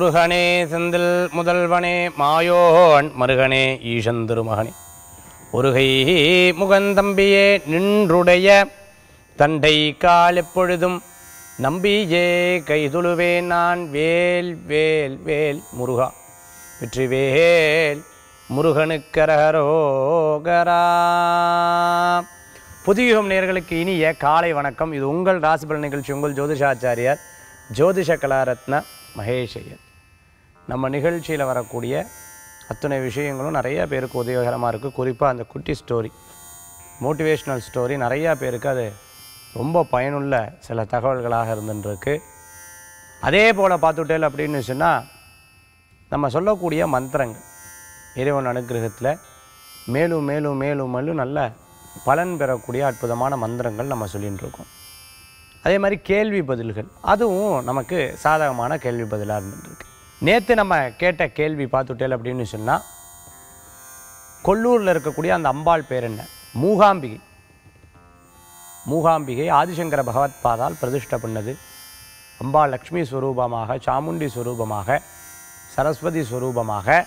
முருகனே செந்தில் முதல்வனே மாயோன் மருகனே ஈசன் திருமகனே ஒருகை முகந்தம்பியே நின்றுடைய தண்டை கால் எப்பொழுதும் நம்பியே கைதுழுவே நான் வேல் வேல் வேல் முருகா வெற்றிவேல் முருகனுக்கரகரோகரா புதியுகம் நேர்களுக்கு இனிய காலை வணக்கம் இது உங்கள் ராசிபலன் நிகழ்ச்சி உங்கள் ஜோதிஷாச்சாரியார் ஜோதிஷ கலாரத்ன மகேஷ் ஐயர் நம்ம நிகழ்ச்சியில் வரக்கூடிய அத்தனை விஷயங்களும் நிறைய பேருக்கு உதவிகரமாக இருக்குது குறிப்பாக அந்த குட்டி ஸ்டோரி மோட்டிவேஷ்னல் ஸ்டோரி நிறையா பேருக்கு அது ரொம்ப பயனுள்ள சில தகவல்களாக இருந்துருக்கு அதே போல் பார்த்துட்டேல் அப்படின்னு சொன்னால் நம்ம சொல்லக்கூடிய மந்திரங்கள் இறைவன் அனுகிரகத்தில் மேலும் மேலும் மேலும் மேலும் நல்ல பலன் பெறக்கூடிய அற்புதமான மந்திரங்கள் நம்ம சொல்லின்னு இருக்கோம் அதே மாதிரி கேள்வி பதில்கள் அதுவும் நமக்கு சாதகமான கேள்வி பதிலாக இருந்துருக்கு நேற்று நம்ம கேட்ட கேள்வி பார்த்துட்டேல் அப்படின்னு சொன்னால் கொல்லூரில் இருக்கக்கூடிய அந்த அம்பாள் பேர் என்ன மூகாம்பிகை மூகாம்பிகை ஆதிசங்கர பகவத் பாதால் பிரதிஷ்டை பண்ணது அம்பாள் லக்ஷ்மி ஸ்வரூபமாக சாமுண்டி ஸ்வரூபமாக சரஸ்வதி ஸ்வரூபமாக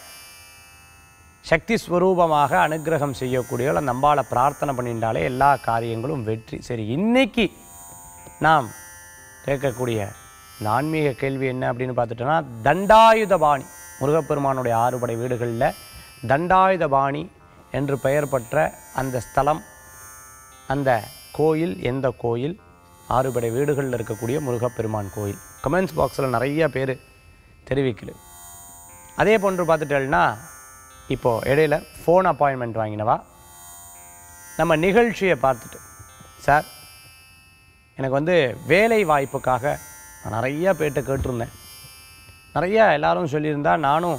சக்தி ஸ்வரூபமாக அனுக்கிரகம் செய்யக்கூடியவள் அந்த அம்பாளை பிரார்த்தனை பண்ணிட்டாலே எல்லா காரியங்களும் வெற்றி சரி இன்னைக்கு நாம் கேட்கக்கூடிய இந்த ஆன்மீக கேள்வி என்ன அப்படின்னு பார்த்துட்டோன்னா தண்டாயுதபாணி முருகப்பெருமானுடைய ஆறுபடை வீடுகளில் தண்டாயுதபாணி என்று பெயர் பெற்ற அந்த ஸ்தலம் அந்த கோயில் எந்த கோயில் ஆறுபடை வீடுகளில் இருக்கக்கூடிய முருகப்பெருமான் கோயில் கமெண்ட்ஸ் பாக்ஸில் நிறைய பேர் தெரிவிக்கல அதே போன்று பார்த்துட்டேன்னா இப்போது இடையில ஃபோன் அப்பாயின்மெண்ட் வாங்கினவா நம்ம நிகழ்ச்சியை பார்த்துட்டு சார் எனக்கு வந்து வேலை வாய்ப்புக்காக நான் நிறைய பேர்கிட்ட கேட்டிருந்தேன் நிறைய எல்லாரும் சொல்லியிருந்தா நானும்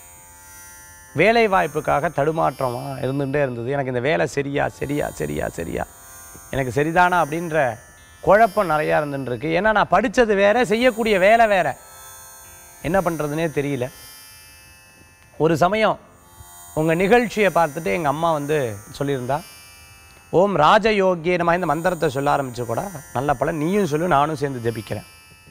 வேலை வாய்ப்புக்காக தடுமாற்றமாக இருந்துகிட்டே இருந்தது எனக்கு இந்த வேலை சரியா சரியா சரியா சரியா எனக்கு சரிதானா அப்படின்ற குழப்பம் நிறையா இருந்துருக்கு ஏன்னா நான் படித்தது வேற செய்யக்கூடிய வேலை வேற என்ன பண்ணுறதுனே தெரியல ஒரு சமயம் உங்கள் நிகழ்ச்சியை பார்த்துட்டு எங்கள் அம்மா வந்து சொல்லியிருந்தா ஓம் ராஜயோகியே நம்ம இந்த மந்திரத்தை சொல்ல ஆரம்பிச்சு கூட நல்ல பலன் நீயும் சொல்லு நானும் சேர்ந்து ஜெபிக்கிறேன்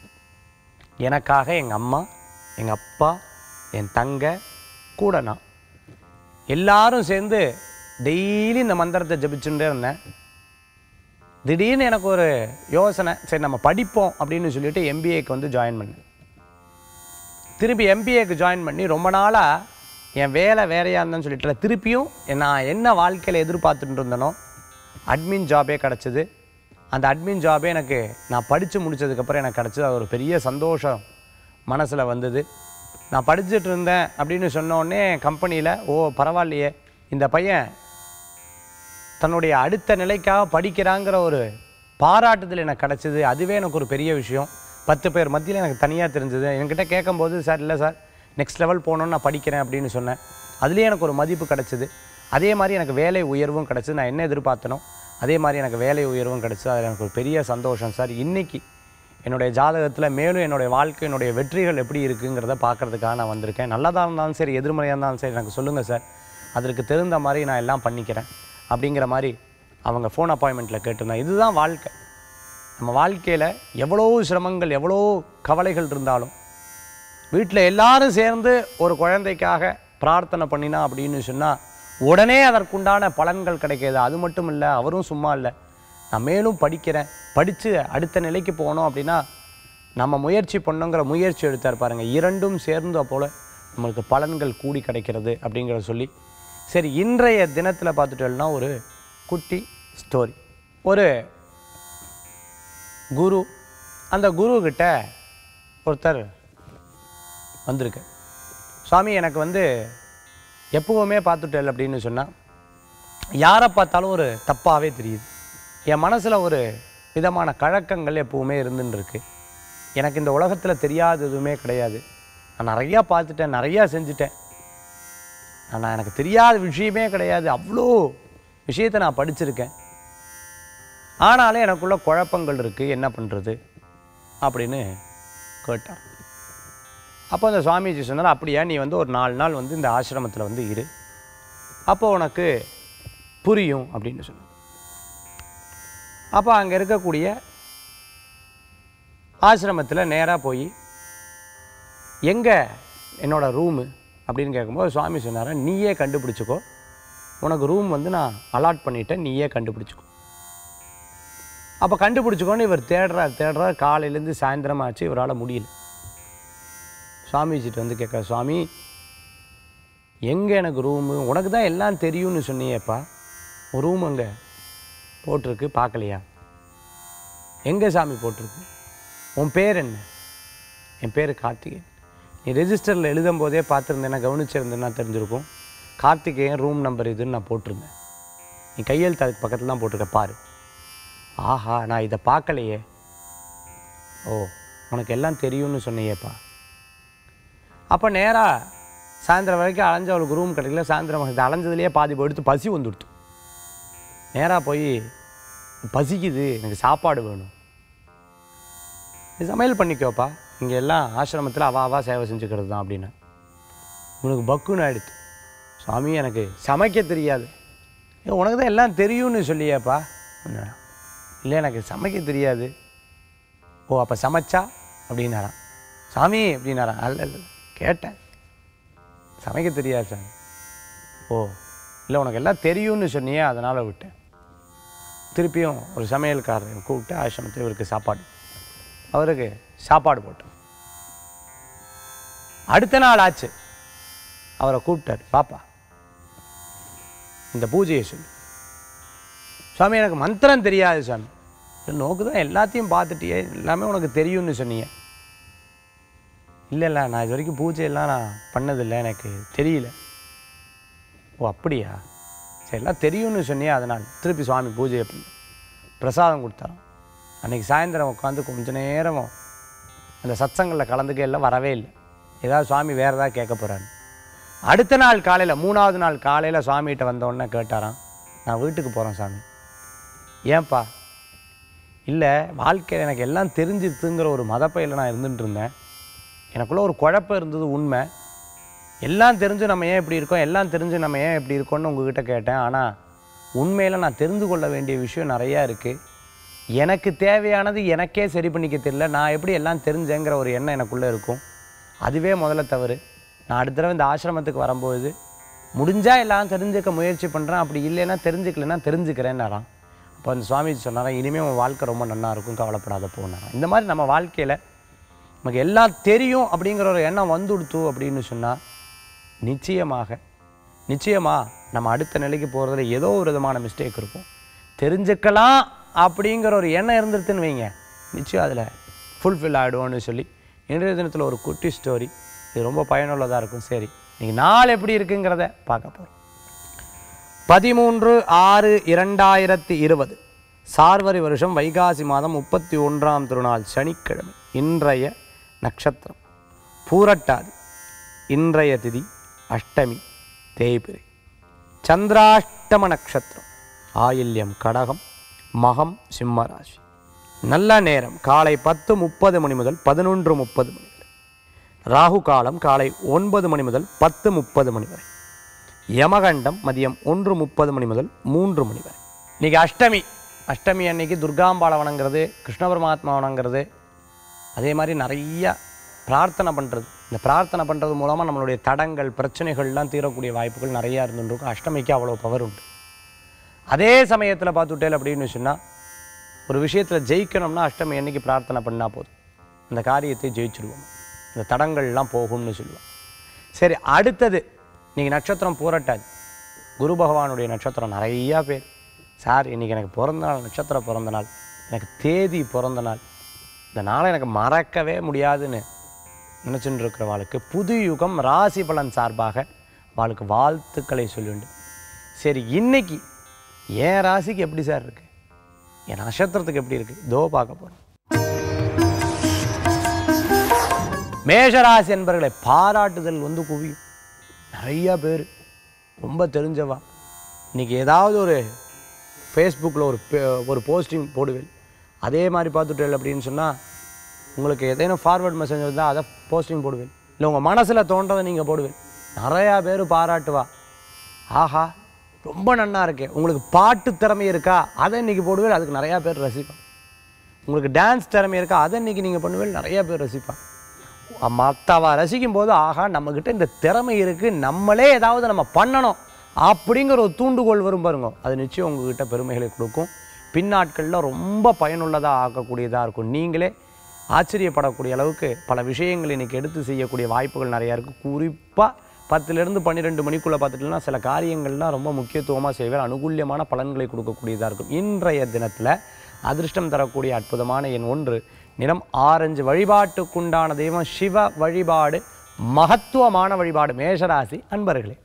எனக்காக எங்கள் அம்மா எங்கள் அப்பா என் தங்க கூட நான் எல்லாரும் சேர்ந்து டெய்லி இந்த மந்திரத்தை ஜெபிச்சுட்டே இருந்தேன் திடீர்னு எனக்கு ஒரு யோசனை சரி நம்ம படிப்போம் அப்படின்னு சொல்லிட்டு எம்பிஏக்கு வந்து ஜாயின் பண்ணேன் திருப்பி எம்பிஏக்கு ஜாயின் பண்ணி ரொம்ப நாளாக என் வேலை வேறையாக இருந்தேன்னு சொல்லிட்டு திருப்பியும் நான் என்ன வாழ்க்கையில் எதிர்பார்த்துட்டு இருந்தேனோ அட்மின் ஜாபே கிடச்சிது அந்த அட்மின் ஜாபே எனக்கு நான் படித்து முடிச்சதுக்கப்புறம் எனக்கு கிடச்சிது அது ஒரு பெரிய சந்தோஷம் மனசில் வந்தது நான் படிச்சுட்டு இருந்தேன் அப்படின்னு சொன்ன உடனே கம்பெனியில் ஓ பரவாயில்லையே இந்த பையன் தன்னுடைய அடுத்த நிலைக்காக படிக்கிறாங்கிற ஒரு பாராட்டுதல் எனக்கு கிடச்சிது அதுவே எனக்கு ஒரு பெரிய விஷயம் பத்து பேர் மத்தியில் எனக்கு தனியாக தெரிஞ்சது என்கிட்ட கேட்கும்போது சார் இல்லை சார் நெக்ஸ்ட் லெவல் போகணுன்னு நான் படிக்கிறேன் அப்படின்னு சொன்னேன் அதுலேயே எனக்கு ஒரு மதிப்பு கிடச்சிது அதே மாதிரி எனக்கு வேலை உயர்வும் கிடச்சிது நான் என்ன எதிர்பார்த்தனோ அதே மாதிரி எனக்கு வேலை உயர்வும் கிடச்சிது அதில் எனக்கு ஒரு பெரிய சந்தோஷம் சார் இன்றைக்கி என்னுடைய ஜாதகத்தில் மேலும் என்னுடைய வாழ்க்கை என்னுடைய வெற்றிகள் எப்படி இருக்குங்கிறத பார்க்கறதுக்காக நான் வந்திருக்கேன் நல்லதாக இருந்தாலும் சரி எதிர்மறையாக இருந்தாலும் சரி எனக்கு சொல்லுங்கள் சார் அதற்கு தகுந்த மாதிரி நான் எல்லாம் பண்ணிக்கிறேன் அப்படிங்கிற மாதிரி அவங்க ஃபோன் அப்பாயின்மெண்ட்டில் கேட்டிருந்தேன் இதுதான் வாழ்க்கை நம்ம வாழ்க்கையில் எவ்வளோ சிரமங்கள் எவ்வளோ கவலைகள் இருந்தாலும் வீட்டில் எல்லாரும் சேர்ந்து ஒரு குழந்தைக்காக பிரார்த்தனை பண்ணினா அப்படின்னு சொன்னால் உடனே அதற்குண்டான பலன்கள் கிடைக்கிது அது மட்டும் இல்லை அவரும் சும்மா இல்லை நான் மேலும் படிக்கிறேன் படித்து அடுத்த நிலைக்கு போனோம் அப்படின்னா நம்ம முயற்சி பண்ணோங்கிற முயற்சி எடுத்தார் பாருங்க இரண்டும் சேர்ந்த போல் நம்மளுக்கு பலன்கள் கூடி கிடைக்கிறது அப்படிங்கிறத சொல்லி சரி இன்றைய தினத்தில் பார்த்துட்டோம்னா ஒரு குட்டி ஸ்டோரி ஒரு குரு அந்த குரு கிட்ட ஒருத்தர் வந்திருக்கு சுவாமி எனக்கு வந்து எப்பவுமே பார்த்துட்டேன் அப்படின்னு சொன்னால் யாரை பார்த்தாலும் ஒரு தப்பாகவே தெரியுது என் மனசில் ஒரு விதமான கழக்கங்கள் எப்பவுமே இருந்துன்னு இருக்கு எனக்கு இந்த உலகத்தில் தெரியாத எதுவுமே கிடையாது நான் நிறையா பார்த்துட்டேன் நிறையா செஞ்சுட்டேன் ஆனால் எனக்கு தெரியாத விஷயமே கிடையாது அவ்வளோ விஷயத்தை நான் படிச்சிருக்கேன் ஆனாலும் எனக்குள்ள குழப்பங்கள் இருக்குது என்ன பண்ணுறது அப்படின்னு கேட்டார் அப்போ அந்த சுவாமிஜி சொன்னார் அப்படியா நீ வந்து ஒரு நாலு நாள் வந்து இந்த ஆசிரமத்தில் வந்து இரு அப்போ உனக்கு புரியும் அப்படின்னு சொன்னார் அப்போ அங்கே இருக்கக்கூடிய ஆசிரமத்தில் நேராக போய் எங்கே என்னோட ரூமு அப்படின்னு கேட்கும்போது சுவாமி சொன்னார் நீயே கண்டுபிடிச்சிக்கோ உனக்கு ரூம் வந்து நான் அலாட் பண்ணிட்டேன் நீயே கண்டுபிடிச்சிக்கோ அப்போ கண்டுபிடிச்சிக்கோன்னு இவர் தேடுறார் தேடுறார் காலையிலேருந்து சாயந்தரம் ஆச்சு இவரால் முடியல சுவாமிஜிட்டு வந்து கேட்க சுவாமி எங்கே எனக்கு ரூமு உனக்கு தான் எல்லாம் தெரியும்னு சொன்னியேப்பா ஒரு ரூம் அங்கே போட்டிருக்கு பார்க்கலையா எங்கே சாமி போட்டிருக்கு உன் பேர் என்ன என் பேர் கார்த்திகேயன் நீ ரெஜிஸ்டரில் எழுதும் போதே பார்த்துருந்தேன்னா கவனிச்சிருந்தேன்னா தெரிஞ்சிருக்கும் கார்த்திகேயன் ரூம் நம்பர் இதுன்னு நான் போட்டிருந்தேன் நீ கையெழுத்து அதுக்கு பக்கத்தில் தான் போட்டிருக்க பாரு ஆஹா நான் இதை பார்க்கலையே ஓ உனக்கு எல்லாம் தெரியும்னு சொன்னியேப்பா அப்போ நேராக சாயந்தரம் வரைக்கும் அலைஞ்சு அவளுக்கு ரூம் கிடைக்கல சாயந்தரம் இது அலைஞ்சதுலேயே பாதி எடுத்து பசி வந்துடுத்து நேராக போய் பசிக்குது எனக்கு சாப்பாடு வேணும் நீ சமையல் பண்ணிக்கோப்பா இங்கே எல்லாம் ஆசிரமத்தில் அவா அவா சேவை செஞ்சுக்கிறது தான் அப்படின்னு உனக்கு பக்குன்னு ஆயிடுத்து சுவாமி எனக்கு சமைக்க தெரியாது ஏ உனக்கு தான் எல்லாம் தெரியும்னு சொல்லியேப்பா அப்படின்னா, இல்லை எனக்கு சமைக்க தெரியாது ஓ அப்போ சமைச்சா அப்படின்னாராம் சாமி அப்படின்னாராம் அல்ல இல்லை கேட்டேன் சமைக்க தெரியாது சாமி ஓ இல்லை உனக்கு எல்லாம் தெரியும்னு சொன்னியே அதனால் விட்டேன் திருப்பியும் ஒரு சமையல்காரரை கூப்பிட்டு ஆசிரமத்தில் இவருக்கு சாப்பாடு அவருக்கு சாப்பாடு போட்டோம் அடுத்த நாள் ஆச்சு அவரை கூப்பிட்டார் பாப்பா இந்த பூஜையை சொல்லு சுவாமி எனக்கு மந்திரம் தெரியாது சாமி நோக்கு தான் எல்லாத்தையும் பார்த்துட்டியே எல்லாமே உனக்கு தெரியும்னு சொன்னீங்க இல்லை இல்லை நான் இது வரைக்கும் பூஜையெல்லாம் நான் பண்ணதில்லை எனக்கு தெரியல ஓ அப்படியா சரி எல்லாம் தெரியும்னு சொன்னியே அதனால் திருப்பி சுவாமி பூஜையை பண்ணு பிரசாதம் கொடுத்தாராம் அன்றைக்கி சாயந்தரம் உட்காந்து கொஞ்ச நேரம் அந்த சத்சங்களில் கலந்துக்க எல்லாம் வரவே இல்லை ஏதாவது சுவாமி வேறு ஏதாவது கேட்க போகிறாரு அடுத்த நாள் காலையில் மூணாவது நாள் காலையில் சுவாமிகிட்ட வந்த உடனே கேட்டாராம் நான் வீட்டுக்கு போகிறேன் சாமி ஏன்பா இல்லை வாழ்க்கையில் எனக்கு எல்லாம் தெரிஞ்சிருத்துங்கிற ஒரு மதப்பையில் நான் இருந்துட்டு இருந்தேன் எனக்குள்ளே ஒரு குழப்பம் இருந்தது உண்மை எல்லாம் தெரிஞ்சு நம்ம ஏன் இப்படி இருக்கோம் எல்லாம் தெரிஞ்சு நம்ம ஏன் இப்படி இருக்கோம்னு உங்ககிட்ட கேட்டேன் ஆனால் உண்மையில் நான் தெரிந்து கொள்ள வேண்டிய விஷயம் நிறையா இருக்குது எனக்கு தேவையானது எனக்கே சரி பண்ணிக்க தெரியல நான் எப்படி எல்லாம் தெரிஞ்சேங்கிற ஒரு எண்ணம் எனக்குள்ளே இருக்கும் அதுவே முதல்ல தவறு நான் அடுத்த தடவை இந்த ஆசிரமத்துக்கு வரும்போது முடிஞ்சால் எல்லாம் தெரிஞ்சுக்க முயற்சி பண்ணுறேன் அப்படி இல்லைன்னா தெரிஞ்சுக்கலைன்னா தெரிஞ்சுக்கிறேன்னாராம் அப்போ அந்த சுவாமிஜி சொன்னாராம் இனிமேல் உன் வாழ்க்கை ரொம்ப நல்லா இருக்கும் கவலைப்படாத போனாராம் இந்த மாதிரி நம்ம வாழ்க்கையில் நமக்கு எல்லாம் தெரியும் அப்படிங்கிற ஒரு எண்ணம் வந்துடுத்து அப்படின்னு சொன்னால் நிச்சயமாக நிச்சயமா நம்ம அடுத்த நிலைக்கு போகிறதுல ஏதோ ஒரு விதமான மிஸ்டேக் இருக்கும் தெரிஞ்சுக்கலாம் அப்படிங்கிற ஒரு எண்ணம் இருந்துருதுன்னு வைங்க நிச்சயம் அதில் ஃபுல்ஃபில் ஆகிடுவோன்னு சொல்லி இன்றைய தினத்தில் ஒரு குட்டி ஸ்டோரி இது ரொம்ப பயனுள்ளதாக இருக்கும் சரி நீங்கள் நாள் எப்படி இருக்குங்கிறத பார்க்க போகிறோம் பதிமூன்று ஆறு இரண்டாயிரத்தி இருபது சார்வரி வருஷம் வைகாசி மாதம் முப்பத்தி ஒன்றாம் திருநாள் சனிக்கிழமை இன்றைய நட்சத்திரம் பூரட்டாதி இன்றைய திதி அஷ்டமி தேய்பிரை சந்திராஷ்டம நட்சத்திரம் ஆயில்யம் கடகம் மகம் சிம்மராசி நல்ல நேரம் காலை பத்து முப்பது மணி முதல் பதினொன்று முப்பது மணி வரை ராகு காலம் காலை ஒன்பது மணி முதல் பத்து முப்பது மணி வரை யமகண்டம் மதியம் ஒன்று முப்பது மணி முதல் மூன்று மணி வரை இன்னைக்கு அஷ்டமி அஷ்டமி அன்னைக்கு துர்காம்பாளை வணங்குறது கிருஷ்ண பரமாத்மா வணங்குறது அதே மாதிரி நிறைய பிரார்த்தனை பண்ணுறது இந்த பிரார்த்தனை பண்ணுறது மூலமாக நம்மளுடைய தடங்கள் பிரச்சனைகள்லாம் தீரக்கூடிய வாய்ப்புகள் நிறையா இருந்துருக்கும் அஷ்டமிக்கு அவ்வளோ பவர் உண்டு அதே சமயத்தில் பார்த்துட்டேல் அப்படின்னு சொன்னால் ஒரு விஷயத்தில் ஜெயிக்கணும்னா அஷ்டமி என்னைக்கு பிரார்த்தனை பண்ணால் போதும் அந்த காரியத்தை ஜெயிச்சிடுவோம் இந்த தடங்கள்லாம் போகும்னு சொல்லுவோம் சரி அடுத்தது நீங்கள் நட்சத்திரம் பூரட்டாது குரு பகவானுடைய நட்சத்திரம் நிறையா பேர் சார் இன்றைக்கி எனக்கு பிறந்த நாள் நட்சத்திரம் பிறந்த நாள் எனக்கு தேதி பிறந்த நாள் இந்த நாளை எனக்கு மறக்கவே முடியாதுன்னு நினச்சிட்டு இருக்கிறவாளுக்கு புது யுகம் ராசி பலன் சார்பாக அவளுக்கு வாழ்த்துக்களை சொல்லிண்டு சரி இன்னைக்கு என் ராசிக்கு எப்படி சார் இருக்கு என் நட்சத்திரத்துக்கு எப்படி இருக்கு இதோ பார்க்க போகிறோம் மேஷராசி என்பர்களை பாராட்டுதல் வந்து குவியும் நிறைய பேர் ரொம்ப தெரிஞ்சவா இன்னைக்கு ஏதாவது ஒரு ஃபேஸ்புக்கில் ஒரு பே- ஒரு போஸ்டிங் போடுவேன் அதே மாதிரி பார்த்துட்டேன் அப்படின்னு சொன்னால் உங்களுக்கு ஏதேனும் ஃபார்வர்ட் மெசேஜ் வந்தால் அதை போஸ்டிங் போடுவேன் இல்லை உங்கள் மனசில் தோன்றதை நீங்கள் போடுவேன் நிறையா பேர் பாராட்டுவா ஆஹா ரொம்ப நன்னா இருக்கே உங்களுக்கு பாட்டு திறமை இருக்கா அதை இன்னைக்கு போடுவேன் அதுக்கு நிறையா பேர் ரசிப்பான் உங்களுக்கு டான்ஸ் திறமை இருக்கா அதை இன்னைக்கு நீங்கள் பண்ணுவேன் நிறையா பேர் ரசிப்பான் மற்றவ ரசிக்கும் போது ஆகா நம்மக்கிட்ட இந்த திறமை இருக்குது நம்மளே ஏதாவது நம்ம பண்ணணும் அப்படிங்கிற ஒரு தூண்டுகோல் வரும் பாருங்க அது நிச்சயம் உங்ககிட்ட பெருமைகளை கொடுக்கும் பின்னாட்களில் ரொம்ப பயனுள்ளதாக ஆக்கக்கூடியதாக இருக்கும் நீங்களே ஆச்சரியப்படக்கூடிய அளவுக்கு பல விஷயங்கள் இன்றைக்கி எடுத்து செய்யக்கூடிய வாய்ப்புகள் நிறையா இருக்குது குறிப்பாக பத்துலேருந்து பன்னிரெண்டு மணிக்குள்ளே பார்த்துட்டோம்னா சில காரியங்கள்லாம் ரொம்ப முக்கியத்துவமாக செய்வார் அனுகூல்யமான பலன்களை கொடுக்கக்கூடியதாக இருக்கும் இன்றைய தினத்தில் அதிர்ஷ்டம் தரக்கூடிய அற்புதமான எண் ஒன்று நிறம் ஆரஞ்சு வழிபாட்டுக்குண்டான தெய்வம் சிவ வழிபாடு மகத்துவமான வழிபாடு மேஷராசி அன்பர்களே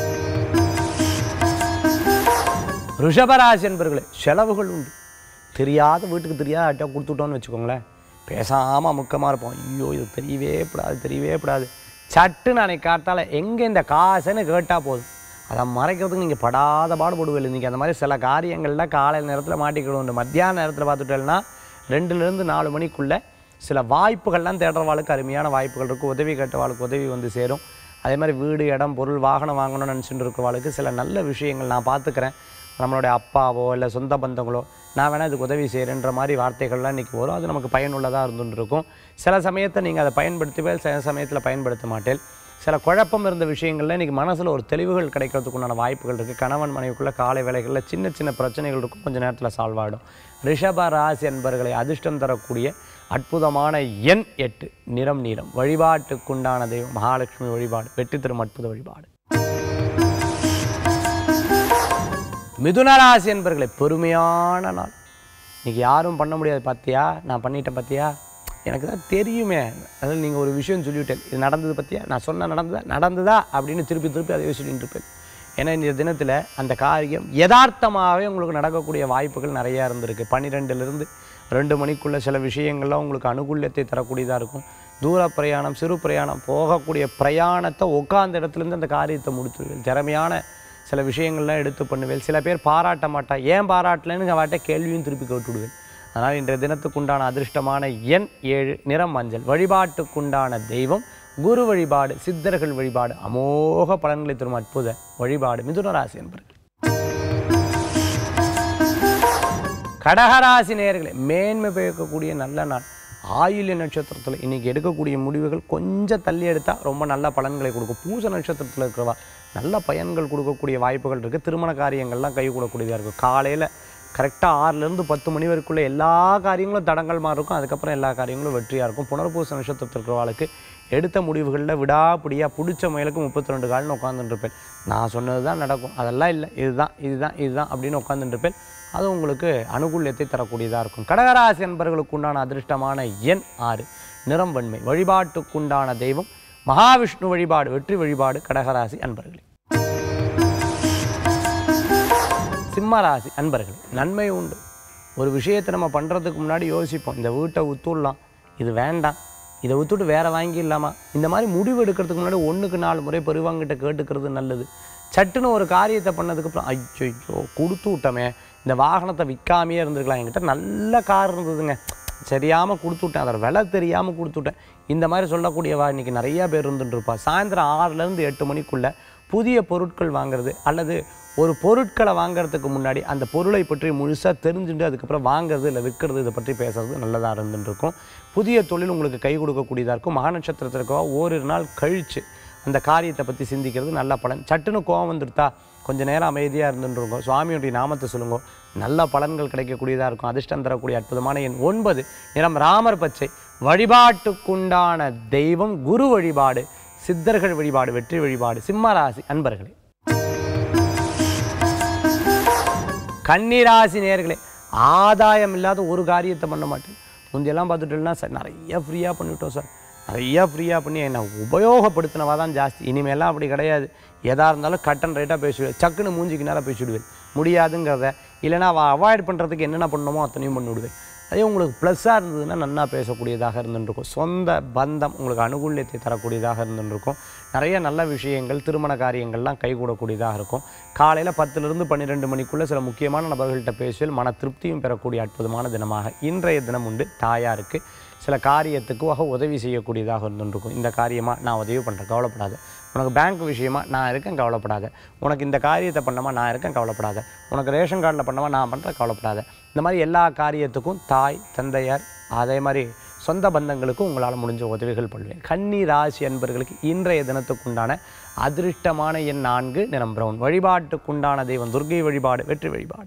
ரிஷபராசி என்பர்களே செலவுகள் உண்டு தெரியாத வீட்டுக்கு தெரியாத அட்டை கொடுத்துட்டோன்னு வச்சுக்கோங்களேன் பேசாமல் முக்கமாக இருப்போம் ஐயோ இது தெரியவே கூடாது தெரியவே கூடாது சட்டுன்னு அன்னைக்கு காத்தால எங்கே இந்த காசுன்னு கேட்டால் போதும் அதை மறைக்கிறதுக்கு நீங்கள் படாத பாடுபடுவீங்க இன்றைக்கி அந்த மாதிரி சில காரியங்களில் காலை நேரத்தில் மாட்டிக்கிடும் இந்த மத்தியான நேரத்தில் பார்த்துட்டேன்னா ரெண்டுலேருந்து நாலு மணிக்குள்ளே சில வாய்ப்புகள்லாம் தேடுறவாளுக்கு அருமையான வாய்ப்புகள் இருக்கும் உதவி கேட்டவாளுக்கு உதவி வந்து சேரும் அதே மாதிரி வீடு இடம் பொருள் வாகனம் வாங்கணும்னு நினச்சிட்டு இருக்கிறவாளுக்கு சில நல்ல விஷயங்கள் நான் பார்த்துக்கிறேன் நம்மளுடைய அப்பாவோ இல்லை சொந்த பந்தங்களோ நான் வேணால் இதுக்கு உதவி செய்கிறேன்ற மாதிரி வார்த்தைகள்லாம் இன்றைக்கி வரும் அது நமக்கு பயனுள்ளதாக இருந்துட்டு இருக்கும் சில சமயத்தை நீங்கள் அதை பயன்படுத்துவே சில சமயத்தில் பயன்படுத்த மாட்டேன் சில குழப்பம் இருந்த விஷயங்களில் இன்றைக்கி மனசில் ஒரு தெளிவுகள் கிடைக்கிறதுக்குண்டான வாய்ப்புகள் இருக்குது கணவன் மனைவிக்குள்ளே காலை வேலைகளில் சின்ன சின்ன பிரச்சனைகள் இருக்கும் கொஞ்சம் நேரத்தில் சால்வ் ஆகிடும் ரிஷப ராசி என்பர்களை அதிர்ஷ்டம் தரக்கூடிய அற்புதமான எண் எட்டு நிறம் நீரம் வழிபாட்டுக்குண்டான தெய்வம் மகாலட்சுமி வழிபாடு வெற்றி தரும் அற்புத வழிபாடு மிதுனராசி என்பர்களை பெருமையான நாள் இன்னைக்கு யாரும் பண்ண முடியாது பார்த்தியா நான் பண்ணிட்டேன் பார்த்தியா எனக்கு தான் தெரியுமே அதாவது நீங்கள் ஒரு விஷயம் சொல்லிவிட்டேன் இது நடந்தது பார்த்தியா நான் சொன்ன நடந்ததா நடந்ததா அப்படின்னு திருப்பி திருப்பி அதை சொல்லிட்டு இருப்பேன் ஏன்னா இந்த தினத்தில் அந்த காரியம் யதார்த்தமாகவே உங்களுக்கு நடக்கக்கூடிய வாய்ப்புகள் நிறையா இருந்திருக்கு பன்னிரெண்டுலேருந்து ரெண்டு மணிக்குள்ளே சில விஷயங்கள்லாம் உங்களுக்கு அனுகூல்யத்தை தரக்கூடியதாக இருக்கும் தூர பிரயாணம் சிறு பிரயாணம் போகக்கூடிய பிரயாணத்தை உட்காந்த இடத்துலேருந்து அந்த காரியத்தை முடித்துருவீங்க திறமையான சில விஷயங்கள்லாம் எடுத்து பண்ணுவேன் சில பேர் பாராட்ட மாட்டா ஏன் பாராட்டலன்னு அவட்ட கேள்வியும் திருப்பி கேட்டுவிடுவேன் அதனால் இன்றைய தினத்துக்குண்டான அதிர்ஷ்டமான எண் ஏழு நிறம் மஞ்சள் வழிபாட்டுக்குண்டான தெய்வம் குரு வழிபாடு சித்தர்கள் வழிபாடு அமோக பலன்களை தரும் அற்புத வழிபாடு மிதுனராசி என்பர்கள் கடகராசி நேயர்களே மேன்மை பயக்கக்கூடிய நல்ல நாள் ஆயுள்ய நட்சத்திரத்தில் இன்றைக்கி எடுக்கக்கூடிய முடிவுகள் கொஞ்சம் தள்ளி எடுத்தால் ரொம்ப நல்ல பலன்களை கொடுக்கும் பூச நட்சத்திரத்தில் இருக்கிறவா நல்ல பயன்கள் கொடுக்கக்கூடிய வாய்ப்புகள் இருக்குது திருமண காரியங்கள்லாம் கை கூடக்கூடியதாக இருக்கும் காலையில் கரெக்டாக ஆறுலேருந்து பத்து மணி வரைக்குள்ள எல்லா காரியங்களும் தடங்கள் மாதிரி இருக்கும் அதுக்கப்புறம் எல்லா காரியங்களும் வெற்றியாக இருக்கும் புனர்பூச நட்சத்திரத்தில் இருக்கிறவாளுக்கு எடுத்த முடிவுகளில் விடாப்பிடியாக பிடிச்ச முயலுக்கு முப்பத்தி ரெண்டு கால்னு உட்காந்துட்டு இருப்பேன் நான் சொன்னது தான் நடக்கும் அதெல்லாம் இல்லை இதுதான் இதுதான் இதுதான் அப்படின்னு உட்காந்துட்டு இருப்பேன் அது உங்களுக்கு அனுகூல்யத்தை தரக்கூடியதாக இருக்கும் கடகராசி என்பவர்களுக்கு உண்டான அதிர்ஷ்டமான எண் ஆறு நிறம் வெண்மை வழிபாட்டுக்குண்டான தெய்வம் மகாவிஷ்ணு வழிபாடு வெற்றி வழிபாடு கடகராசி அன்பர்களே சிம்மராசி அன்பர்களே நன்மை உண்டு ஒரு விஷயத்தை நம்ம பண்ணுறதுக்கு முன்னாடி யோசிப்போம் இந்த வீட்டை உத்துடலாம் இது வேண்டாம் இதை விட்டுட்டு வேற வாங்கிடலாமா இந்த மாதிரி முடிவு எடுக்கிறதுக்கு முன்னாடி ஒன்றுக்கு நாலு முறை பெருவாங்கிட்ட கேட்டுக்கிறது நல்லது சட்டுன்னு ஒரு காரியத்தை பண்ணதுக்கப்புறம் ஐயோ கொடுத்து விட்டோமே இந்த வாகனத்தை விற்காமையே இருந்திருக்கலாம் என்கிட்ட நல்ல கார் இருந்ததுங்க சரியாமல் கொடுத்து விட்டேன் அதோட விலை தெரியாமல் கொடுத்து விட்டேன் இந்த மாதிரி சொல்லக்கூடியவா இன்றைக்கி நிறையா பேர் இருந்துட்டு இருப்பா சாயந்தரம் ஆறுலேருந்து எட்டு மணிக்குள்ளே புதிய பொருட்கள் வாங்குறது அல்லது ஒரு பொருட்களை வாங்குறதுக்கு முன்னாடி அந்த பொருளை பற்றி முழுசாக தெரிஞ்சுட்டு அதுக்கப்புறம் வாங்குறது இல்லை விற்கிறது இதை பற்றி பேசுறது நல்லதாக இருந்துட்டு இருக்கும் புதிய தொழில் உங்களுக்கு கை கொடுக்கக்கூடியதாக இருக்கும் மகா நட்சத்திரத்திற்கோ ஓரிரு நாள் கழித்து அந்த காரியத்தை பற்றி சிந்திக்கிறது நல்ல பலன் சட்டுன்னு கோவம் வந்துடுதா கொஞ்சம் நேரம் அமைதியாக இருந்துருங்க சுவாமியுடைய நாமத்தை சொல்லுங்க நல்ல பலன்கள் கிடைக்கக்கூடியதாக இருக்கும் அதிர்ஷ்டம் தரக்கூடிய அற்புதமான எண் ஒன்பது நிறம் ராமர் பச்சை வழிபாட்டுக்குண்டான தெய்வம் குரு வழிபாடு சித்தர்கள் வழிபாடு வெற்றி வழிபாடு சிம்மராசி அன்பர்களே கன்னிராசி நேர்களே ஆதாயம் இல்லாத ஒரு காரியத்தை பண்ண மாட்டேன் முந்தையெல்லாம் பார்த்துட்டோம்னா சார் நிறைய ஃப்ரீயாக பண்ணிவிட்டோம் சார் நிறையா ஃப்ரீயாக பண்ணி என்னை உபயோகப்படுத்தினவா தான் ஜாஸ்தி இனிமேலாம் அப்படி கிடையாது எதாக இருந்தாலும் கட்டன் ரேட்டாக பேசிவிடுவேன் சக்குன்னு மூஞ்சிக்கு நேரம் பேசிவிடுவேன் முடியாதுங்கிறத இல்லைனா அவள் அவாய்ட் பண்ணுறதுக்கு என்னென்ன பண்ணணுமோ அத்தனையும் பண்ணிவிடுவேன் அதே உங்களுக்கு ப்ளஸ்ஸாக இருந்ததுன்னா நன்னா பேசக்கூடியதாக இருந்துருக்கும் சொந்த பந்தம் உங்களுக்கு அனுகூல்யத்தை தரக்கூடியதாக இருந்துருக்கும் நிறைய நல்ல விஷயங்கள் திருமண காரியங்கள்லாம் கைகூடக்கூடியதாக இருக்கும் காலையில் பத்துலேருந்து பன்னிரெண்டு மணிக்குள்ளே சில முக்கியமான நபர்கள்ட்ட பேசுவேல் மன திருப்தியும் பெறக்கூடிய அற்புதமான தினமாக இன்றைய தினம் உண்டு தாயாருக்கு சில காரியத்துக்கு வகை உதவி செய்யக்கூடியதாக இருந்துருக்கும் இந்த காரியமாக நான் உதவி பண்ணுறேன் கவலைப்படாத உனக்கு பேங்க் விஷயமா நான் இருக்கேன் கவலைப்படாத உனக்கு இந்த காரியத்தை பண்ணமா நான் இருக்கேன் கவலைப்படாத உனக்கு ரேஷன் கார்டில் பண்ணமா நான் பண்ணுறேன் கவலைப்படாத இந்த மாதிரி எல்லா காரியத்துக்கும் தாய் தந்தையார் அதே மாதிரி சொந்த பந்தங்களுக்கு உங்களால் முடிஞ்ச உதவிகள் பண்ணுவேன் கன்னி ராசி அன்பர்களுக்கு இன்றைய தினத்துக்குண்டான அதிருஷ்டமான எண் நான்கு நிறம் பிரவுன் வழிபாட்டுக்குண்டான தெய்வம் துர்கை வழிபாடு வெற்றி வழிபாடு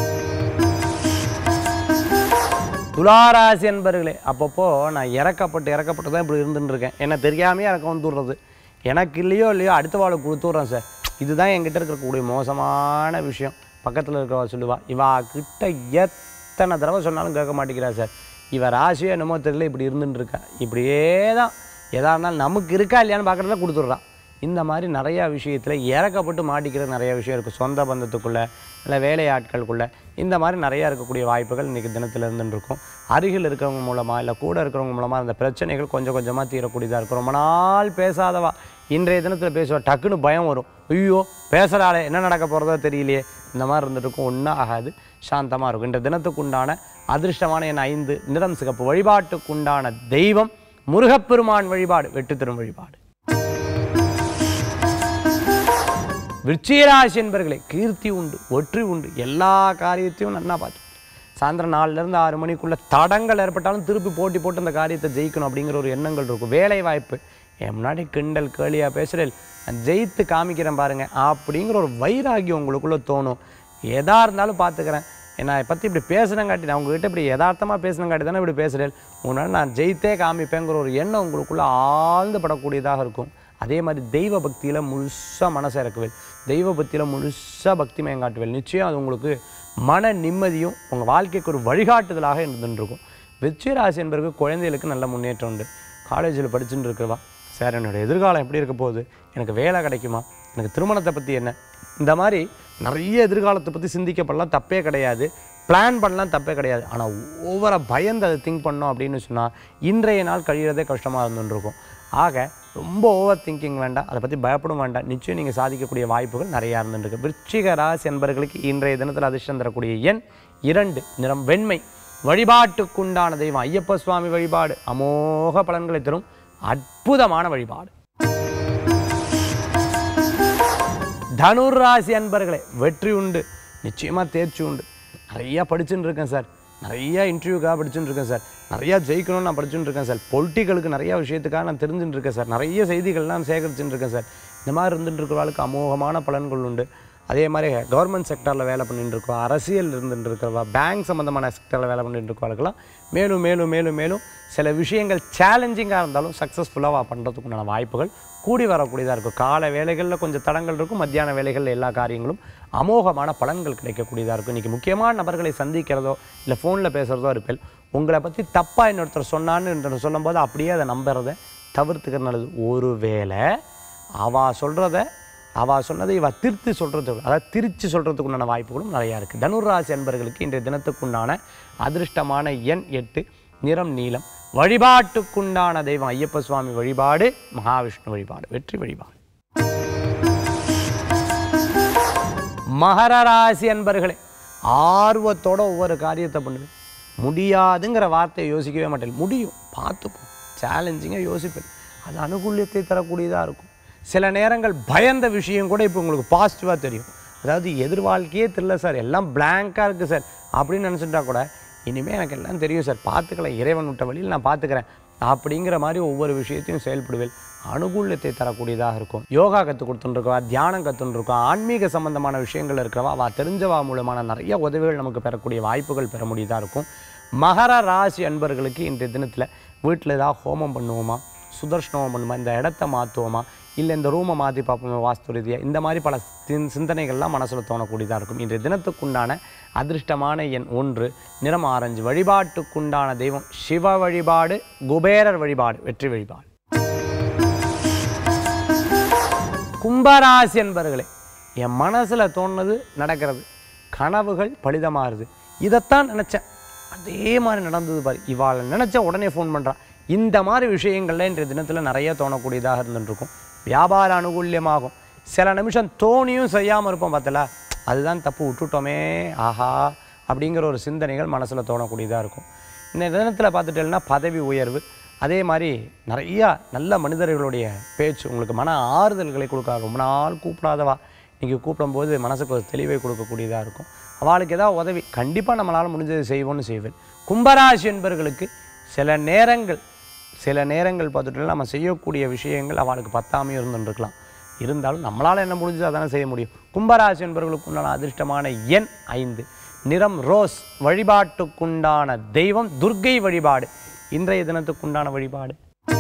துளாராசி அன்பர்களே அப்பப்போ நான் இறக்கப்பட்டு இறக்கப்பட்டு தான் இப்படி இருந்துட்டு இருக்கேன் என்ன தெரியாமையே இறக்க வந்துடுறது எனக்கு இல்லையோ இல்லையோ அடுத்த வாளுக்கு கொடுத்துட்றேன் சார் இதுதான் என்கிட்ட இருக்கக்கூடிய மோசமான விஷயம் பக்கத்தில் இருக்கிறவா சொல்லுவா இவா கிட்ட எத்தனை தடவை சொன்னாலும் கேட்க மாட்டேங்கிறா சார் இவ ராசியோ என்னமோ தெரியல இப்படி இருந்துட்டு இருக்கா இப்படியே தான் எதா இருந்தாலும் நமக்கு இருக்கா இல்லையான்னு பார்க்குறத கொடுத்துட்றா இந்த மாதிரி நிறையா விஷயத்தில் இறக்கப்பட்டு மாட்டிக்கிற நிறைய விஷயம் இருக்குது சொந்த பந்தத்துக்குள்ளே இல்லை வேலையாட்களுக்குள்ளே இந்த மாதிரி நிறையா இருக்கக்கூடிய வாய்ப்புகள் இன்றைக்கி தினத்தில் இருந்துட்டு இருக்கும் அருகில் இருக்கிறவங்க மூலமாக இல்லை கூட இருக்கிறவங்க மூலமாக அந்த பிரச்சனைகள் கொஞ்சம் கொஞ்சமாக தீரக்கூடியதாக இருக்கும் ரொம்ப நாள் பேசாதவா இன்றைய தினத்தில் பேசுவா டக்குன்னு பயம் வரும் ஐயோ பேசுகிறாளே என்ன நடக்க போகிறதோ தெரியலையே இந்த மாதிரி இருந்துட்டு இருக்கும் ஒன்றும் ஆகாது சாந்தமாக இருக்கும் இன்றைய தினத்துக்குண்டான அதிர்ஷ்டமான என் ஐந்து நிறம் சிகப்பு வழிபாட்டுக்குண்டான தெய்வம் முருகப்பெருமான் வழிபாடு வெற்றி தரும் வழிபாடு விருச்சிகராசி என்பர்களே கீர்த்தி உண்டு வெற்றி உண்டு எல்லா காரியத்தையும் நல்லா பார்த்து சாயந்தரம் நாலுலேருந்து ஆறு மணிக்குள்ளே தடங்கள் ஏற்பட்டாலும் திருப்பி போட்டி போட்டு அந்த காரியத்தை ஜெயிக்கணும் அப்படிங்கிற ஒரு எண்ணங்கள் இருக்கும் வேலை வாய்ப்பு என் முன்னாடி கிண்டல் கேலியாக பேசுகிறேன் நான் ஜெயித்து காமிக்கிறேன் பாருங்க அப்படிங்கிற ஒரு வைராகியம் உங்களுக்குள்ளே தோணும் எதா இருந்தாலும் பார்த்துக்கிறேன் என்னை பற்றி இப்படி பேசுனங்காட்டி நான் உங்ககிட்ட இப்படி யதார்த்தமாக பேசுனங்காட்டி தானே இப்படி பேசுகிறேன் உன்னால் நான் ஜெயித்தே காமிப்பேங்கிற ஒரு எண்ணம் உங்களுக்குள்ளே ஆழ்ந்து படக்கூடியதாக இருக்கும் அதே மாதிரி தெய்வ பக்தியில் முழுசாக மனசை இறக்குவேன் தெய்வ பக்தியில் முழுசாக பக்தி மயங்காட்டுவேன் நிச்சயம் அது உங்களுக்கு மன நிம்மதியும் உங்கள் வாழ்க்கைக்கு ஒரு வழிகாட்டுதலாக இருந்துட்டு இருக்கும் விருச்சிகராசி என்பதற்கு குழந்தைகளுக்கு நல்ல முன்னேற்றம் உண்டு காலேஜில் படிச்சுட்டு இருக்கிறவா சார் என்னோட எதிர்காலம் எப்படி இருக்க போகுது எனக்கு வேலை கிடைக்குமா எனக்கு திருமணத்தை பற்றி என்ன இந்த மாதிரி நிறைய எதிர்காலத்தை பற்றி சிந்திக்கப்படலாம் தப்பே கிடையாது பிளான் பண்ணலாம் தப்பே கிடையாது ஆனால் ஓவராக பயந்து அதை திங்க் பண்ணோம் அப்படின்னு சொன்னால் இன்றைய நாள் கழிகிறதே கஷ்டமாக இருந்துட்டு இருக்கும் ஆக ரொம்ப ஓவர் திங்கிங் வேண்டாம் அதை பற்றி பயப்படும் வேண்டாம் நிச்சயம் நீங்கள் சாதிக்கக்கூடிய வாய்ப்புகள் நிறையா இருந்துருக்கு விருச்சிக ராசி என்பர்களுக்கு இன்றைய தினத்தில் அதிர்ஷ்டம் தரக்கூடிய எண் இரண்டு நிறம் வெண்மை வழிபாட்டுக்குண்டான தெய்வம் ஐயப்ப சுவாமி வழிபாடு அமோக பலன்களை தரும் அற்புதமான வழிபாடு தனுர் ராசி அன்பர்களே வெற்றி உண்டு நிச்சயமாக தேர்ச்சி உண்டு நிறையா படிச்சுட்டு இருக்கேன் சார் நிறையா இன்டர்வியூக்காக படிச்சுட்டு இருக்கேன் சார் நிறையா ஜெயிக்கணும்னு நான் படிச்சுட்டு இருக்கேன் சார் பொலிட்டிக்கலுக்கு நிறையா விஷயத்துக்காக நான் தெரிஞ்சுட்டு இருக்கேன் சார் நிறைய செய்திகள்லாம் சேகரிச்சுட்டு இருக்கேன் சார் இந்த மாதிரி இருந்துட்டு இருக்கிறவளுக்கு அமோகமான பலன்கள் உண்டு அதே மாதிரி கவர்மெண்ட் செக்டரில் வேலை பண்ணிட்டு இருக்கோம் அரசியல் இருந்துட்டு இருக்கிறவா பேங்க் சம்மந்தமான செக்டரில் வேலை பண்ணிட்டு இருக்கவளுக்கெல்லாம் மேலும் மேலும் மேலும் மேலும் சில விஷயங்கள் சேலஞ்சிங்காக இருந்தாலும் சக்ஸஸ்ஃபுல்லாக பண்ணுறதுக்குண்டான வாய்ப்புகள் கூடி வரக்கூடியதாக இருக்கும் கால வேலைகளில் கொஞ்சம் தடங்கள் இருக்கும் மத்தியான வேலைகளில் எல்லா காரியங்களும் அமோகமான பலன்கள் கிடைக்கக்கூடியதாக இருக்கும் இன்றைக்கி முக்கியமான நபர்களை சந்திக்கிறதோ இல்லை ஃபோனில் பேசுகிறதோ இருப்பேன் உங்களை பற்றி தப்பாக இன்னொருத்தர் சொன்னான்னு இன்னொருத்தர் சொல்லும்போது அப்படியே அதை நம்புறதை தவிர்த்துக்கிற நல்லது ஒருவேளை அவா சொல்கிறத அவள் சொன்னதை இவ திருத்தி சொல்கிறதுக்கு அதாவது திருச்சி சொல்கிறதுக்குண்டான வாய்ப்புகளும் நிறையா இருக்குது தனுராசி அன்பர்களுக்கு இன்றைய தினத்துக்குண்டான அதிர்ஷ்டமான எண் எட்டு நிறம் நீலம் வழிபாட்டுக்குண்டான தெய்வம் ஐயப்ப சுவாமி வழிபாடு மகாவிஷ்ணு வழிபாடு வெற்றி வழிபாடு மகர ராசி அன்பர்களே ஆர்வத்தோட ஒவ்வொரு காரியத்தை பண்ணுவேன் முடியாதுங்கிற வார்த்தையை யோசிக்கவே மாட்டேன் முடியும் பார்த்துப்போம் சேலஞ்சிங்காக யோசிப்பேன் அது அனுகூல்யத்தை தரக்கூடியதாக இருக்கும் சில நேரங்கள் பயந்த விஷயம் கூட இப்போ உங்களுக்கு பாசிட்டிவாக தெரியும் அதாவது எதிர்வாழ்க்கையே தெரியல சார் எல்லாம் பிளாங்காக இருக்குது சார் அப்படின்னு நினச்சிட்டா கூட இனிமேல் எனக்கு எல்லாம் தெரியும் சார் பார்த்துக்கலாம் இறைவன் விட்ட வழியில் நான் பார்த்துக்கிறேன் அப்படிங்கிற மாதிரி ஒவ்வொரு விஷயத்தையும் செயல்படுவேன் அனுகூல்யத்தை தரக்கூடியதாக இருக்கும் யோகா கற்றுக் கொடுத்துட்டுருக்கவா தியானம் கற்றுட்டுருக்கோம் ஆன்மீக சம்பந்தமான விஷயங்கள் இருக்கிறவா அவள் தெரிஞ்சவா மூலமான நிறைய உதவிகள் நமக்கு பெறக்கூடிய வாய்ப்புகள் பெற முடியதாக இருக்கும் மகர ராசி அன்பர்களுக்கு இன்றைய தினத்தில் வீட்டில் ஏதாவது ஹோமம் பண்ணுவோமா சுதர்ஷனோமம் பண்ணுமா இந்த இடத்த மாற்றுவோமா இல்லை இந்த ரூமை மாற்றி பார்ப்போமா வாஸ்து ரீதியாக இந்த மாதிரி பல சிந் சிந்தனைகள்லாம் மனசில் தோணக்கூடியதாக இருக்கும் இன்றைய தினத்துக்குண்டான அதிர்ஷ்டமான எண் ஒன்று நிறம் ஆரஞ்சு வழிபாட்டுக்குண்டான தெய்வம் சிவ வழிபாடு குபேரர் வழிபாடு வெற்றி வழிபாடு கும்பராசி என்பர்களே என் மனசில் தோணுனது நடக்கிறது கனவுகள் பலிதமாகுது இதைத்தான் நினச்சேன் அதே மாதிரி நடந்தது பாரு இவாளை நினச்ச உடனே ஃபோன் பண்ணுறான் இந்த மாதிரி விஷயங்கள்ல இன்றைய தினத்தில் நிறைய தோணக்கூடியதாக இருந்துருக்கும் வியாபார அனுகூல்யமாகும் சில நிமிஷம் தோணியும் செய்யாமல் இருப்போம் பார்த்தல அதுதான் தப்பு விட்டுட்டோமே ஆஹா அப்படிங்கிற ஒரு சிந்தனைகள் மனசில் தோணக்கூடியதாக இருக்கும் இந்த தினத்தில் பார்த்துட்டேன்னா பதவி உயர்வு அதே மாதிரி நிறையா நல்ல மனிதர்களுடைய பேச்சு உங்களுக்கு மன ஆறுதல்களை கொடுக்க ரொம்ப நாள் கூப்பிடாதவா நீங்கள் கூப்பிடும்போது மனசுக்கு ஒரு தெளிவை கொடுக்கக்கூடியதாக இருக்கும் அவளுக்கு ஏதாவது உதவி கண்டிப்பாக நம்மளால் முடிஞ்சதை செய்வோம்னு செய்வேன் கும்பராசி என்பர்களுக்கு சில நேரங்கள் சில நேரங்கள் பார்த்துட்டு நம்ம செய்யக்கூடிய விஷயங்கள் அவளுக்கு பத்தாமையும் இருந்துருக்கலாம் இருந்தாலும் நம்மளால் என்ன முடிஞ்சது அதானே செய்ய முடியும் கும்பராசி என்பவர்களுக்கு உண்டான அதிர்ஷ்டமான எண் ஐந்து நிறம் ரோஸ் வழிபாட்டுக்குண்டான தெய்வம் துர்க்கை வழிபாடு இன்றைய தினத்துக்குண்டான வழிபாடு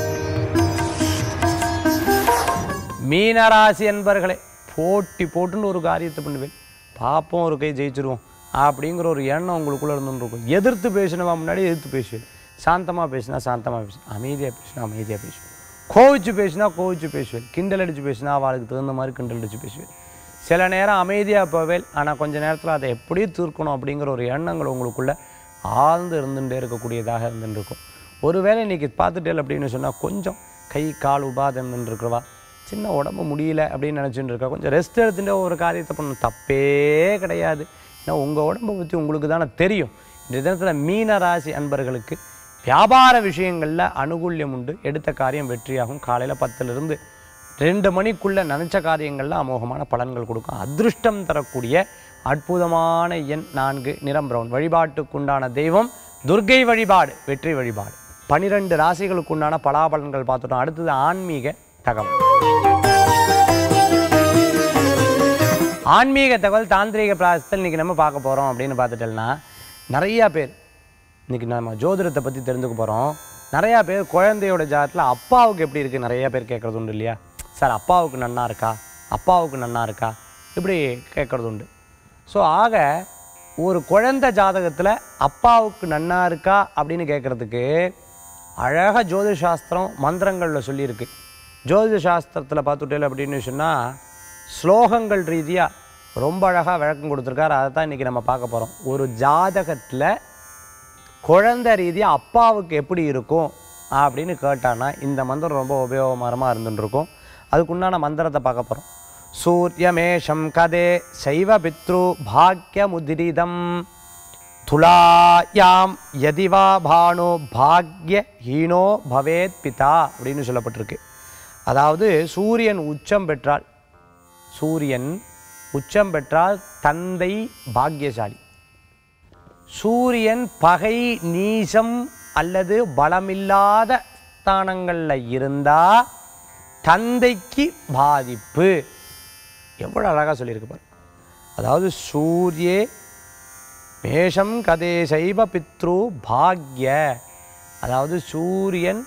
மீனராசி என்பர்களே போட்டி போட்டுன்னு ஒரு காரியத்தை பண்ணுவேன் பார்ப்போம் ஒரு கை ஜெயிச்சிருவோம் அப்படிங்கிற ஒரு எண்ணம் உங்களுக்குள்ளே இருந்துன்னு இருக்கும் எதிர்த்து பேசினவா முன்னாடி எதிர்த்து பேசுவேன் சாந்தமாக பேசினா சாந்தமாக பேசுவேன் அமைதியாக பேசினா அமைதியாக பேசுவேன் கோவிச்சு பேசினா கோவிச்சு பேசுவேன் கிண்டல் அடித்து பேசினா அவளுக்கு தகுந்த மாதிரி கிண்டல் அடித்து பேசுவேன் சில நேரம் அமைதியாக போவேன் ஆனால் கொஞ்ச நேரத்தில் அதை எப்படி தீர்க்கணும் அப்படிங்கிற ஒரு எண்ணங்கள் உங்களுக்குள்ள ஆழ்ந்து இருந்துகிட்டே இருக்கக்கூடியதாக இருந்துட்டு இருக்கும் ஒருவேளை இன்றைக்கி பார்த்துட்டேல் அப்படின்னு சொன்னால் கொஞ்சம் கை கால் உபாதம் இருந்துட்டு இருக்கிறவா சின்ன உடம்பு முடியல அப்படின்னு நினச்சிட்டு இருக்கா கொஞ்சம் ரெஸ்ட் எடுத்துட்டு ஒரு காரியத்தை பண்ணணும் தப்பே கிடையாது ஏன்னா உங்கள் உடம்பை பற்றி உங்களுக்கு தானே தெரியும் இந்த தினத்தில் மீன ராசி அன்பர்களுக்கு வியாபார விஷயங்களில் அனுகூல்யம் உண்டு எடுத்த காரியம் வெற்றியாகும் காலையில் பத்துலேருந்து ரெண்டு மணிக்குள்ளே நினச்ச காரியங்களில் அமோகமான பலன்கள் கொடுக்கும் அதிருஷ்டம் தரக்கூடிய அற்புதமான எண் நான்கு நிறம் பிரவுன் வழிபாட்டுக்குண்டான தெய்வம் துர்க்கை வழிபாடு வெற்றி வழிபாடு பனிரெண்டு ராசிகளுக்குண்டான பலாபலன்கள் பார்த்துட்டோம் அடுத்தது ஆன்மீக தகவல் ஆன்மீக தகவல் தாந்திரீக பிராசத்தில் இன்றைக்கி நம்ம பார்க்க போகிறோம் அப்படின்னு பார்த்துட்டோம்னா நிறையா பேர் இன்றைக்கி நம்ம ஜோதிடத்தை பற்றி தெரிஞ்சுக்க போகிறோம் நிறையா பேர் குழந்தையோட ஜாதத்தில் அப்பாவுக்கு எப்படி இருக்குது நிறையா பேர் கேட்குறது உண்டு இல்லையா சார் அப்பாவுக்கு நன்னா இருக்கா அப்பாவுக்கு நன்னா இருக்கா இப்படி கேட்குறது உண்டு ஸோ ஆக ஒரு குழந்தை ஜாதகத்தில் அப்பாவுக்கு நன்னா இருக்கா அப்படின்னு கேட்குறதுக்கு அழகாக ஜோதிஷ சாஸ்திரம் மந்திரங்களில் சொல்லியிருக்கு ஜோதிஷ சாஸ்திரத்தில் பார்த்துட்டேன் அப்படின்னு சொன்னால் ஸ்லோகங்கள் ரீதியாக ரொம்ப அழகாக விளக்கம் கொடுத்துருக்காரு அதை தான் இன்றைக்கி நம்ம பார்க்க போகிறோம் ஒரு ஜாதகத்தில் குழந்தை ரீதியாக அப்பாவுக்கு எப்படி இருக்கும் அப்படின்னு கேட்டானா இந்த மந்திரம் ரொம்ப உபயோகமரமாக இருந்துட்டு இருக்கும் அதுக்குண்டான மந்திரத்தை பார்க்க போகிறோம் சூரியமேஷம் கதே சைவ பித்ரு பாக்யமுதிரிதம் துலாயாம் யதிவா பானு பாக்ய ஹீனோ பவேத் பிதா அப்படின்னு சொல்லப்பட்டிருக்கு அதாவது சூரியன் உச்சம் பெற்றால் சூரியன் உச்சம் பெற்றால் தந்தை பாக்கியசாலி சூரியன் பகை நீசம் அல்லது பலமில்லாத ஸ்தானங்களில் இருந்தால் தந்தைக்கு பாதிப்பு எவ்வளோ அழகாக சொல்லியிருக்கு பாரு அதாவது சூரியே மேஷம் கதே சைவ பித்ரு பாக்ய அதாவது சூரியன்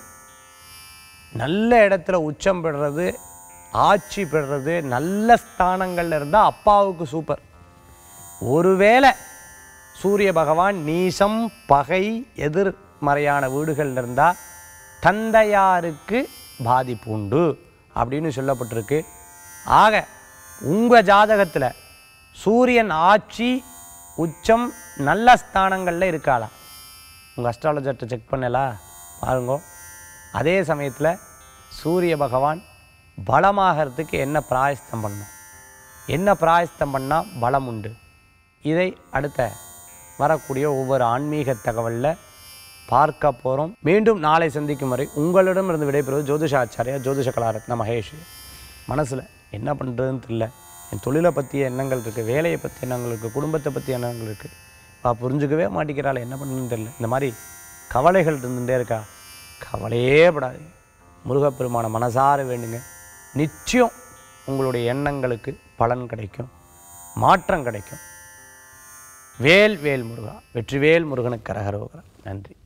நல்ல இடத்துல உச்சம் பெறுறது ஆட்சி பெறுறது நல்ல ஸ்தானங்கள்ல இருந்தால் அப்பாவுக்கு சூப்பர் ஒருவேளை சூரிய பகவான் நீசம் பகை எதிர்மறையான வீடுகளில் இருந்தால் தந்தையாருக்கு பாதிப்பு உண்டு அப்படின்னு சொல்லப்பட்டிருக்கு ஆக உங்கள் ஜாதகத்தில் சூரியன் ஆட்சி உச்சம் நல்ல ஸ்தானங்களில் இருக்காளா உங்கள் அஸ்ட்ராலஜர்கிட்ட செக் பண்ணலா பாருங்க அதே சமயத்தில் சூரிய பகவான் பலமாகறதுக்கு என்ன பிராயஸ்தம் பண்ணணும் என்ன பிராயஸ்தம் பண்ணால் பலம் உண்டு இதை அடுத்த வரக்கூடிய ஒவ்வொரு ஆன்மீக தகவலில் பார்க்க போகிறோம் மீண்டும் நாளை சந்திக்கும் வரை உங்களிடமிருந்து விடைபெறுவது ஜோதிஷாச்சாரியா ஜோதிஷ கலாரத்ன மகேஷ் மனசில் என்ன பண்ணுறதுன்னு தெரியல என் தொழிலை பற்றி எண்ணங்கள் இருக்குது வேலையை பற்றி எண்ணங்கள் இருக்குது குடும்பத்தை பற்றி எண்ணங்கள் இருக்குது வா புரிஞ்சுக்கவே மாட்டேங்கிறாள் என்ன பண்ணுன்னு தெரியல இந்த மாதிரி கவலைகள் இருந்துகிட்டே இருக்கா கவலையே படாதீங்க முருகப்பெருமான மனசார வேண்டுங்க நிச்சயம் உங்களுடைய எண்ணங்களுக்கு பலன் கிடைக்கும் மாற்றம் கிடைக்கும் வேல் வேல் முருகா வெற்றிவேல் முருகனுக்கு கரகரோகரா நன்றி